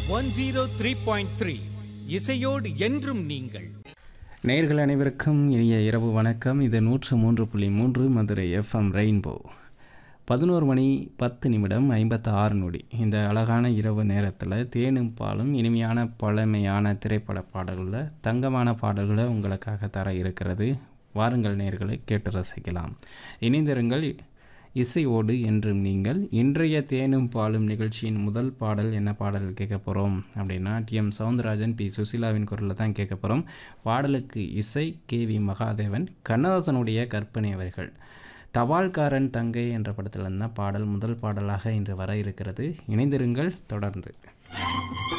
one zero three point three இசையோடு என்றும் நீங்கள் நேயர்கள் அனைவருக்கும் இனிய இரவு வணக்கம் இது நூற்று மூன்று புள்ளி மூன்று மதுரை எஃப்எம் ரெயின்போ பதினோரு மணி பத்து நிமிடம் ஐம்பத்து ஆறு நொடி இந்த அழகான இரவு நேரத்தில் தேனும் பாலும் இனிமையான பழமையான திரைப்பட பாடல்களில் தங்கமான பாடல்களை உங்களுக்காக தர இருக்கிறது வாருங்கள் நேர்களை கேட்டு ரசிக்கலாம் இணைந்திருங்கள் இசையோடு என்றும் நீங்கள் இன்றைய தேனும் பாலும் நிகழ்ச்சியின் முதல் பாடல் என்ன பாடல் கேட்க போகிறோம் அப்படின்னா டி எம் சவுந்தரராஜன் பி சுசீலாவின் குரலில் தான் கேட்க போகிறோம் பாடலுக்கு இசை கே வி மகாதேவன் கண்ணதாசனுடைய கற்பனை அவர்கள் தபால்காரன் தங்கை என்ற படத்தில் தான் பாடல் முதல் பாடலாக இன்று வர இருக்கிறது இணைந்திருங்கள் தொடர்ந்து